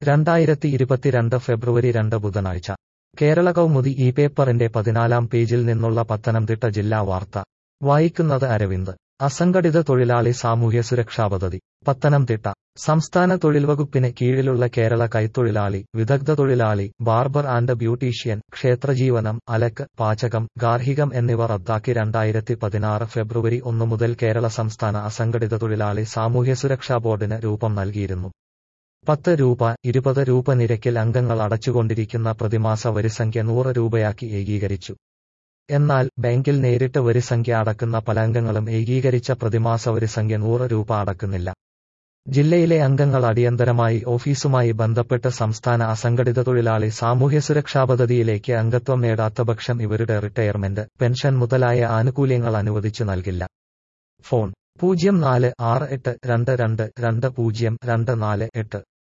രണ്ടായിരത്തി ഇരുപത്തിരണ്ട് ഫെബ്രുവരി രണ്ട് ബുധനാഴ്ച കേരള കൗമുദി ഈ പേപ്പറിന്റെ പതിനാലാം പേജിൽ നിന്നുള്ള പത്തനംതിട്ട ജില്ലാ വാർത്ത വായിക്കുന്നത് അരവിന്ദ് അസംഘടിത തൊഴിലാളി സാമൂഹ്യ സുരക്ഷാ പദ്ധതി പത്തനംതിട്ട സംസ്ഥാന തൊഴിൽ വകുപ്പിന് കീഴിലുള്ള കേരള കൈത്തൊഴിലാളി വിദഗ്ധ തൊഴിലാളി ബാർബർ ആൻഡ് ബ്യൂട്ടീഷ്യൻ ക്ഷേത്രജീവനം അലക്ക് പാചകം ഗാർഹികം എന്നിവ റദ്ദാക്കി രണ്ടായിരത്തി പതിനാറ് ഫെബ്രുവരി ഒന്ന് മുതൽ കേരള സംസ്ഥാന അസംഘടിത തൊഴിലാളി സാമൂഹ്യ സുരക്ഷാ ബോർഡിന് രൂപം നൽകിയിരുന്നു പത്ത് രൂപ ഇരുപത് രൂപ നിരക്കിൽ അംഗങ്ങൾ അടച്ചുകൊണ്ടിരിക്കുന്ന പ്രതിമാസ വരിസംഖ്യ നൂറ് രൂപയാക്കി ഏകീകരിച്ചു എന്നാൽ ബാങ്കിൽ നേരിട്ട് വരിസംഖ്യ അടക്കുന്ന പല അംഗങ്ങളും ഏകീകരിച്ച പ്രതിമാസ വരിസംഖ്യ നൂറ് രൂപ അടക്കുന്നില്ല ജില്ലയിലെ അംഗങ്ങൾ അടിയന്തരമായി ഓഫീസുമായി ബന്ധപ്പെട്ട് സംസ്ഥാന അസംഘടിത തൊഴിലാളി സാമൂഹ്യ സുരക്ഷാ പദ്ധതിയിലേക്ക് അംഗത്വം നേടാത്തപക്ഷം ഇവരുടെ റിട്ടയർമെന്റ് പെൻഷൻ മുതലായ ആനുകൂല്യങ്ങൾ അനുവദിച്ചു നൽകില്ല ഫോൺ പൂജ്യം നാല് ആറ് എട്ട് രണ്ട് രണ്ട് രണ്ട് പൂജ്യം രണ്ട് നാല് എട്ട്